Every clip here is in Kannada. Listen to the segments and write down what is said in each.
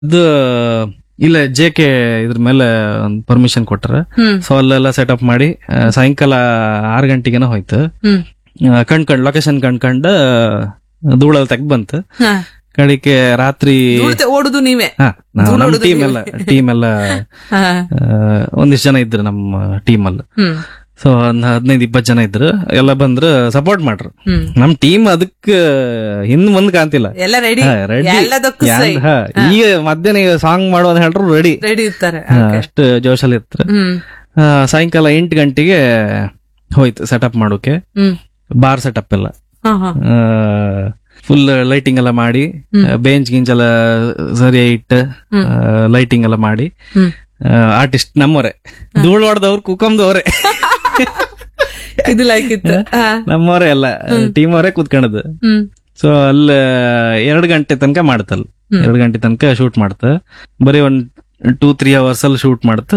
ಇದು ಇಲ್ಲ ಜೆ ಕೆ ಇದ್ರ ಮೇಲೆ ಒಂದು ಪರ್ಮಿಷನ್ ಕೊಟ್ರ ಹ್ಮ್ ಸೊ ಅಲ್ಲೆಲ್ಲ ಸೆಟಪ್ ಮಾಡಿ ಆ, ಸಾಯಂಕಾಲ ಆರು ಗಂಟೆಗೆನ ಹೋಯ್ತು ಹ್ಮ್ ಆ, ಕಣ್ಕಂಡ್ ಲೊಕೇಶನ್ ಕಣ್ಕಂಡ್ ಧೂಳಲ್ಲಿ ತೆಗ್ ಬಂತು ಹಾ. ಕಡಿಕೆ ರಾತ್ರಿ ಧೂಳ್ತೆ ಓಡುದು ನೀವೇ ಹಾ ನಾವು ಧೂಳ್ ನಮ್ಮ ಹೊಡ್ದು ಟೀಮ್ ನೀವು. ಎಲ್ಲ ಟೀಮ್ ಎಲ್ಲ ಹಾ. ಆ, ಒಂದಿಷ್ಟು ಜನ ಇದ್ರು ನಮ್ಮ ಟೀಮ್ ಅಲ್ಲಿ ಹ್ಮ್ ಸೊ ಒಂದ್ ಹದಿನೈದು ಇಪ್ಪತ್ತು ಜನ ಇದ್ರು ಎಲ್ಲ ಬಂದ್ರು ಸಪೋರ್ಟ್ ಮಾಡ್ರು ಹ್ಮ್ ನಮ್ ಟೀಮ್ ಅದಕ್ಕ ಹಿಂದ್ ಮುಂದ್ ಕಾಣ್ತಿಲ್ಲ ಎಲ್ಲ ರೆಡಿ ಹಾ, ready. ಎಲ್ಲದಕ್ಕೂ ಸೈ ಹಾ, ಈಗ ಮಧ್ಯಾಹ್ನ ಸಾಂಗ್ ಮಾಡೋದ್ ಹೇಳ್ರು ರೆಡಿ ರೆಡಿ ಇರ್ತಾರೆ ಅಷ್ಟು ಜೋಶಲ್ಲಿ ಇರ್ತಾರೆ ಹ್ಮ್ ಆ, ಸಾಯಂಕಾಲ ಎಂಟು ಗಂಟೆಗೆ ಹೋಯ್ತು ಸೆಟಪ್ ಮಾಡೋಕೆ ಹ್ಮ್ ಬಾರ್ ಸೆಟಪ್ ಎಲ್ಲ ಹಾ ಹಾ ಫುಲ್ ಲೈಟಿಂಗ್ ಎಲ್ಲ ಮಾಡಿ ಬೆಂಚ್ ಗಿಂಚ್ ಎಲ್ಲ ಸರಿ ಇಟ್ಟು ಲೈಟಿಂಗ್ ಎಲ್ಲ ಮಾಡಿ ಹ್ಮ್ ಆರ್ಟಿಸ್ಟ್ ನಮ್ಮವರೇ ಧೂಳ್ ಹೊಡೆದವ್ರು ಕುಕಮ್ದವ್ರೆ ಇದು ಲೈಕ್ ಇತ್ತು ಹಾ. ನಮ್ಮವರೇ ಎಲ್ಲ ಟೀಮ್ ಅವರೇ ಕೂತ್ಕೊಂಡದ್ದು ಹ್ಮ್ ಸೊ ಅಲ್ಲಿ ಎರಡು ಗಂಟೆ ತನಕ ಮಾಡ್ತಲ್ ಎರಡು ಗಂಟೆ ತನಕ ಶೂಟ್ ಮಾಡ್ತ ಬರೀ ಒಂದ್ ಟೂ ತ್ರೀ ಅವರ್ಸ್ ಅಲ್ಲಿ ಶೂಟ್ ಮಾಡ್ತ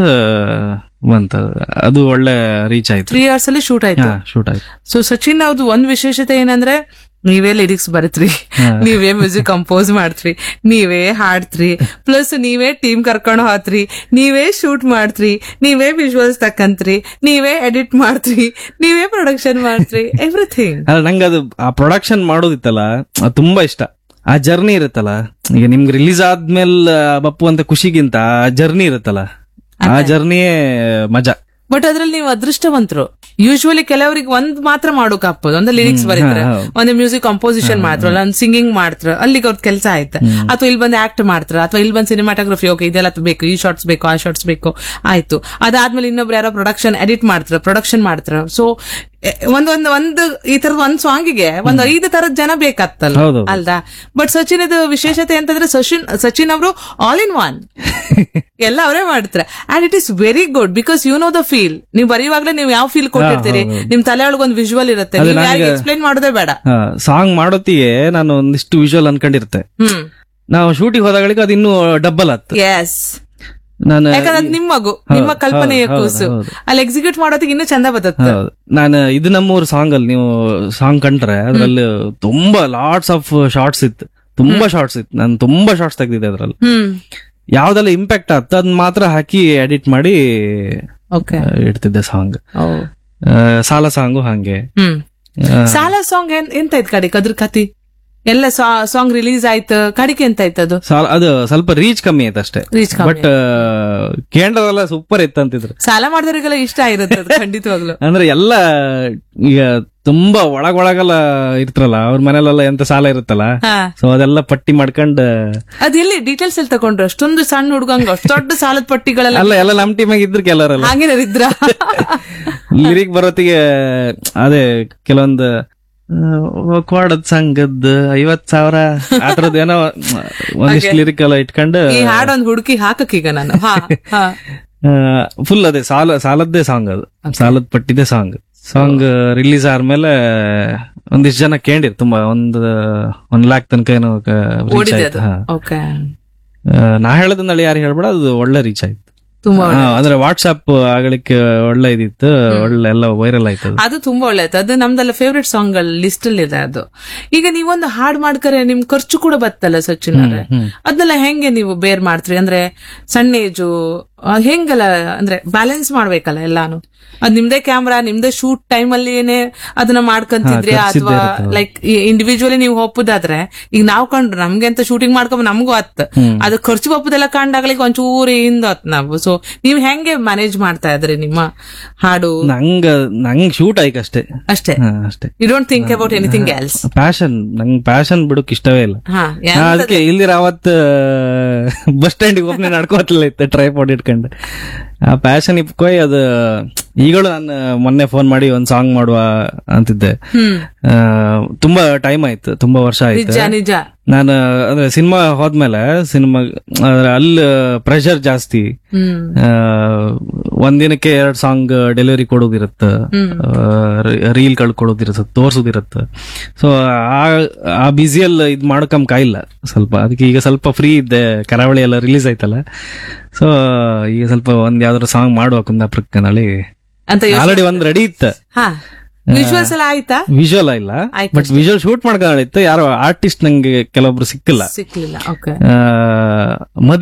ಬಂತ ಅದು ಒಳ್ಳೆ ರೀಚ್ ಆಯ್ತು ತ್ರೀ ಅವರ್ಸ್ ಅಲ್ಲಿ ಶೂಟ್ ಆಯ್ತು ಹಾ ಶೂಟ್ ಆಯ್ತು ಸೊ ಸಚಿನ್ ಅವ್ರದ್ದು ಒಂದ್ ವಿಶೇಷತೆ ಏನಂದ್ರೆ ನೀವೇ ಲಿರಿಕ್ಸ್ ಬರತ್ರಿ ನೀವೇ ಮ್ಯೂಸಿಕ್ ಕಂಪೋಸ್ ಮಾಡ್ತ್ರಿ ನೀವೇ ಹಾಡ್ತ್ರಿ ಪ್ಲಸ್ ನೀವೇ ಟೀಮ್ ಕರ್ಕೊಂಡು ಹೋತ್ರಿ ನೀವೇ ಶೂಟ್ ಮಾಡ್ತ್ರಿ ನೀವೇ ವಿಜುವಲ್ಸ್ ತಕ್ಕಂತ್ರಿ ನೀವೇ ಎಡಿಟ್ ಮಾಡ್ತ್ರಿ ನೀವೇ ಪ್ರೊಡಕ್ಷನ್ ಮಾಡ್ತ್ರಿ ಎವ್ರಿಥಿಂಗ್ ಅಲ್ಲ ನಂಗೆ ಅದು ಆ ಪ್ರೊಡಕ್ಷನ್ ಮಾಡೋದಿತ್ತಲ್ಲ ಅದು ತುಂಬಾ ಇಷ್ಟ ಆ ಜರ್ನಿ ಇರುತ್ತಲ್ಲ ಈಗ ನಿಮ್ಗೆ ರಿಲೀಸ್ ಆದ್ಮೇಲೆ ಬಪ್ಪು ಅಂತ ಖುಷಿಗಿಂತ ಆ ಜರ್ನಿ ಇರುತ್ತಲ್ಲ ಆ ಜರ್ನಿಯೇ ಮಜಾ ಬಟ್ ಅದ್ರಲ್ಲಿ ನೀವು ಅದೃಷ್ಟವಂತರು ಯೂಶುವಲಿ ಕೆಲವರಿಗೆ ಒಂದ್ ಮಾತ್ರ ಮಾಡೋಕ್ ಆಗ್ಬೋದು ಒಂದು ಲಿರಿಕ್ಸ್ ಬರೀತಾರೆ ಹಾ, ಹೌದು. ಒಂದು ಮ್ಯೂಸಿಕ್ ಕಂಪೋಸಿಷನ್ ಮಾಡ್ತಾರಲ್ಲ ಒಂದು ಸಿಂಗಿಂಗ್ ಮಾಡ್ತಾರ ಅಲ್ಲಿಗೆ ಅವ್ರ ಕೆಲಸ ಆಯ್ತು ಅಥವಾ ಇಲ್ಲಿ ಬಂದು ಆಕ್ಟ್ ಮಾಡ್ತಾರ ಅಥವಾ ಇಲ್ಲಿ ಬಂದು ಸಿನಿಮಾಟೋಗ್ರಫಿ ಓಕೆ ಇದೆಲ್ಲ ಬೇಕು ಈ ಶಾರ್ಟ್ಸ್ ಬೇಕು ಆ ಶಾರ್ಟ್ಸ್ ಬೇಕು ಆಯ್ತು ಅದಾದ್ಮೇಲೆ ಇನ್ನೊಬ್ರು ಯಾರೋ ಪ್ರೊಡಕ್ಷನ್ ಎಡಿಟ್ ಮಾಡ್ತಾರ ಪ್ರೊಡಕ್ಷನ್ ಮಾಡ್ತಾರ ಸೊ ಒಂದೊಂದು ಒಂದು ಈ ತರದ ಒಂದ್ ಸಾಂಗಿಗೆ ಒಂದ್ ಐದು ತರದ ಜನ ಬೇಕಾಗ್ತಲ್ಲ ಹೌದು. ಅಲ್ದಾ ಬಟ್ ಸಚಿನ್ ಇದು ವಿಶೇಷತೆ ಅಂತಂದ್ರೆ ಸಚಿನ್ ಸಚಿನ್ ಅವರು ಆಲ್ ಇನ್ ಒನ್ ಎಲ್ಲ ಅವರೇ ಮಾಡ್ತಾರೆ and it is very good because you know the feel ನೀವು ಬರೆಯುವಾಗ್ಲೇ ನೀವು ಯಾವ ಫೀಲ್ ಕೊಟ್ಟಿರ್ತೀರಿ ನಿಮ್ ತಲೆ ಒಳಗೆ ಒಂದು ವಿಜುವಲ್ ಇರುತ್ತೆ ಅದು ನೀವು ಯಾರಿಗೆ ನನಗೆ- ಎಕ್ಸ್ಪ್ಲೈನ್ ಮಾಡೋದೇ ಬೇಡ ಸಾಂಗ್ ಮಾಡೋತ್ತಿಗೆ ನಾನು ಒಂದಿಷ್ಟು ವಿಜುವಲ್ ಅನ್ಕೊಂಡಿರ್ತೆ ಹ್ಮ್ ನಾವು ಶೂಟಿಂಗ್ ಹೋದಾಗಳಿಗೆ ಅದು ಇನ್ನೂ ಡಬ್ಬಲ್ ಆತ್ತು ಎಸ್ ನಾನು ಯಾಕಂದ್ರೆ ಅದ್ ನಿಮ್ ಮಗು ನಿಮ್ಮ ಹೌದು, ಕಲ್ಪನೆಯ ಹೌದು, ಕೂಸು ಹೌದು. ಅಲ್ಲಿ ಎಕ್ಸಿಕ್ಯೂಟ್ ಮಾಡೋದಕ್ಕೆ ಇನ್ನೂ ಚಂದ ಬರುತ್ತೆ ಹೌದು. ನಾನು ಇದು ನಮ್ಮೂರು ಸಾಂಗ್ ಅಲ್ಲಿ ನೀವು ಸಾಂಗ್ ಕಂಡ್ರೆ ಅದ್ರಲ್ಲಿ ತುಂಬಾ ಲಾಟ್ಸ್ ಆಫ್ ಶಾರ್ಟ್ಸ್ ಇತ್ತು ತುಂಬಾ ಶಾರ್ಟ್ಸ್ ಇತ್ತು ನಾನು ತುಂಬಾ ಶಾರ್ಟ್ಸ್ ತೆಗ್ದಿದ್ದೆ ಅದ್ರಲ್ಲಿ ಹ್ಮ್ ಯಾವ್ದೆಲ್ಲ ಇಂಪ್ಯಾಕ್ಟ್ ಆತ ಅದನ್ನ ಮಾತ್ರ ಹಾಕಿ ಎಡಿಟ್ ಮಾಡಿ ಓಕೆ ಆ, ಇಡ್ತಿದ್ದೆ ಸಾಂಗ್ ಸಾಲ ಸಾಂಗು ಹಂಗೆ ಹ್ಮ್ ಆ, ಸಾಲ ಸಾಂಗ್ ಎಂತ ಇತ್ತು ಕಡಿಕ್ ಅದ್ರ ಕತಿ ಎಲ್ಲ ಸಾಂಗ್ ರಿಲೀಸ್ ಆಯ್ತು ಕಡಿಕೆ ಎಂತ ಆಯ್ತು ಅದು ಸಾಲ ಅದು ಸ್ವಲ್ಪ ರೀಚ್ ಕಮ್ಮಿ ಆಯ್ತು ಅಷ್ಟೇ ರೀಚ್ ಬಟ್ ಕೇಂದ್ರದೆಲ್ಲ ಸೂಪರ್ ಇತ್ತು ಅಂತಿದ್ರು ಸಾಲ ಮಾಡಿದವರಿಗೆಲ್ಲ ಇಷ್ಟ ಆಗಿರುತ್ತೆ ಅದು ಖಂಡಿತವಾಗ್ಲು ಅಂದ್ರೆ ಎಲ್ಲ ಈಗ ತುಂಬಾ ಒಳಗೊಳಗೆಲ್ಲ ಇರ್ತಾರಲ್ಲ ಅವ್ರ ಮನೇಲೆಲ್ಲ ಎಂತ ಸಾಲ ಇರುತ್ತಲ್ಲ ಹಾ ಸೊ ಅದೆಲ್ಲ ಪಟ್ಟಿ ಮಾಡ್ಕೊಂಡು ಅದ್ ಎಲ್ಲಿ ಡೀಟೇಲ್ಸ್ ಎಲ್ಲಿ ತಗೊಂಡ್ರು ಅಷ್ಟೊಂದು ಸಣ್ಣ ಹುಡುಗಂಗ ಅಷ್ಟು ದೊಡ್ಡ ಸಾಲದ ಪಟ್ಟಿಗಳೆಲ್ಲ ಅಲ್ಲ ಎಲ್ಲ ನಮ್ ಟೀಮಾಗ ಇದ್ರು ಕೆಲವರೆಲ್ಲ ಹಾಗೇನಾರ ಇದ್ರ ಲಿರಿಕ್ ಬರೋತ್ತಿಗೆ ಅದೇ ಕೆಲವೊಂದು ಕೋಡದ್ ಸಂಘದ್ ಐವತ್ ಸಾವಿರ ಆ ಥರದ್ದು ಏನೋ ಒಂದಿಷ್ಟು ಲಿರಿಕ್ ಎಲ್ಲ ಇಟ್ಕೊಂಡು ಈ ಹಾಡೊಂದ್ ಹುಡುಕಿ ಹಾಕಕ್ಕೀಗ ನಾನು ಹಾ ಹಾ ಫುಲ್ ಅದೇ ಸಾಲ ಸಾಲದ್ದೇ ಸಾಂಗ್ ಅದು ಸಾಲದ್ ಪಟ್ಟಿದ್ದೇ ಸಾಂಗ್ ಸಾಂಗ್ ರಿಲೀಸ್ ಆದ್ಮೇಲೆ ಒಂದಿಷ್ಟು ಜನ ಕೇಳಿರ್ ತುಂಬಾ ಒಂದು ಒಂದ್ ಲ್ಯಾಕ್ ತನಕ ಏನೋ ಕ- reach ಓಡಿದೆ ಆಯ್ತು ಅದು ಹಾ. ಓಕೆ ಆ, ನಾ ಹೇಳೋದನ್ನ ಯಾರು ಹೇಳ್ಬೇಡ ಅದು ಒಳ್ಳೆ ರೀಚ್ ಆಯ್ತು ತುಂಬಾ ಹಾ, ಅಂದ್ರೆ ವಾಟ್ಸ್ಆಪ್ ಆಗಲಿಕ್ಕೆ ಒಳ್ಳೆ ಇದಿತ್ತು ಒಳ್ಳೆ ಎಲ್ಲ ವೈರಲ್ ಆಯ್ತು ಅದು. ಅದು ತುಂಬಾ ಒಳ್ಳೆಯದು ಅದು ನಮ್ದೆಲ್ಲ ಫೇವ್ರೆಟ್ ಸಾಂಗ್ ಲಿಸ್ಟ್ ಅಲ್ಲಿ ಇದೆ ಅದು ಈಗ ನೀವೊಂದು ಹಾಡ್ ಮಾಡ್ಕರೆ ನಿಮ್ ಖರ್ಚು ಕೂಡ ಬತ್ತಲ್ಲ ಸಚಿನ್ ಅವ್ರೆ ಅದನ್ನೆಲ್ಲ ಹೆಂಗೆ ನೀವು ಬೇರ್ ಮಾಡ್ತೀರಿ ಅಂದ್ರೆ ಸಣ್ಣ ಏಜು ಹೆಂಗಲ್ಲ ಅಂದ್ರೆ ಬ್ಯಾಲೆನ್ಸ್ ಮಾಡ್ಬೇಕಲ್ಲ ಎಲ್ಲಾನು ಅದ್ ನಿಮ್ದೇ ಕ್ಯಾಮ್ರಾ ನಿಮ್ದೇ ಶೂಟ್ ಟೈಮ್ ಅಲ್ಲಿ ಏನೇ ಅದನ್ನ ಮಾಡ್ಕೊಂತಿದ್ರಿ ಹಾ, ಖರ್ಚಿದ್ದೇ ಅಥವಾ ಇರುತ್ತೆ, ಹೌದು. ಲೈಕ್ ಇಂಡಿವಿಜುವಲಿ ನೀವು ಒಪ್ಪುದಾದ್ರೆ ಈಗ ನಾವ್ ಕಂಡ್ರು ನಮ್ಗೆ ಅಂತ ಶೂಟಿಂಗ್ ಮಾಡ್ಕೊಂಡ್ ನಮಗೂ ಆತ್ ಅದು ಖರ್ಚು ಬಪ್ಪದೆಲ್ಲ ಕಂಡಾಗ್ಲಿಕ್ಕೆ ಒಂಚೂರು ಹಿಂದ್ ಆತ್ ನಾವು ಸೊ ನೀವ್ ಹೆಂಗೆ ಮ್ಯಾನೇಜ್ ಮಾಡ್ತಾ ಇದ್ರಿ ನಿಮ್ಮ ಹಾಡು ನಂಗ ನಂಗ್ ಶೂಟ್ ಆಯ್ತು ಅಷ್ಟೇ ಅಷ್ಟೇ ಹಾ, ಅಷ್ಟೇ you don't think about anything else passion ನಂಗ್ ಪ್ಯಾಷನ್ ಬಿಡಕ್ ಇಷ್ಟವೇ ಇಲ್ಲ ಹಾ ನಾ ಅದಕ್ಕೆ ಇಲ್ಲಿ ಅವತ್ ಬಸ್ ಸ್ಟ್ಯಾಂಡ್ ಒಬ್ಬನೇ ನಡ್ಕೋತಿಲ್ಲ ಇತ್ತು ಟ್ರೈಪಾಡ್ ಇಟ್ಕೊಂಡು ಆ ಪ್ಯಾಷನ್ ಇಪ್ಕೊಯ್ ಅದು ಈಗಳು ನಾನು ಮೊನ್ನೆ ಫೋನ್ ಮಾಡಿ ಒಂದ್ ಸಾಂಗ್ ಮಾಡುವ ಅಂತಿದ್ದೆ ಹ್ಮ್ ಆ, ತುಂಬಾ ಟೈಮ್ ಆಯ್ತು ತುಂಬಾ ವರ್ಷ ಆಯ್ತು ನಿಜ ನಿಜ ನಾನು ಅಂದ್ರೆ ಸಿನಿಮಾ ಹೋದ್ಮೇಲೆ ಸಿನಿಮಾ ಅಲ್ಲಿ ಪ್ರೆಷರ್ ಜಾಸ್ತಿ ಹ್ಮ್ ಆ, ಒಂದಿನಕ್ಕೆ ಎರಡ್ ಸಾಂಗ್ ಡೆಲಿವರಿ ಕೊಡೋದಿರತ್ತ ರೀಲ್ ಗಳು ಕೊಡೋದಿರತ್ತ ತೋರ್ಸೋದಿರತ್ತ ಸೊ ಆ ಆ ಬ್ಯುಸಿಯಲ್ಲಿ ಇದ್ ಮಾಡ್ಕಮ್ ಕಾಯಿಲ್ಲ ಸ್ವಲ್ಪ ಅದಕ್ಕೆ ಈಗ ಸ್ವಲ್ಪ ಫ್ರೀ ಇದ್ದೆ ಕರಾವಳಿ ಎಲ್ಲ ರಿಲೀಸ್ ಆಯ್ತಲ್ಲ ಸೊ ಈಗ ಸ್ವಲ್ಪ ಒಂದ್ ಯಾವ್ದಾದ್ರು ಸಾಂಗ್ ಮಾಡುವ ಕುಂದಾಪುರಕ್ಕೆ ನಾಳೆ ಅಂತ ಯೋಚನೆ- ಆಲ್ರೆಡಿ ಒಂದ್ ರೆಡಿ ಇತ್ತ ಹಾ ವಿಜುವಲ್ಸ್ ಎಲ್ಲ ಆಯ್ತಾ ವಿಜುವಲ್ ಇಲ್ಲ ಆಯ್ತು ಬಟ್ ವಿಜುವಲ್ ಶೂಟ್ ಮಾಡ್ಕೊಂಡಿತ್ತು ಯಾರೋ ಆರ್ಟಿಸ್ಟ್ ನಂಗೆ ಕೆಲವೊಬ್ರು ಸಿಕ್ಕಿಲ್ಲ ಸಿಕ್ಲಿಲ್ಲ ಓಕೆ ಆ,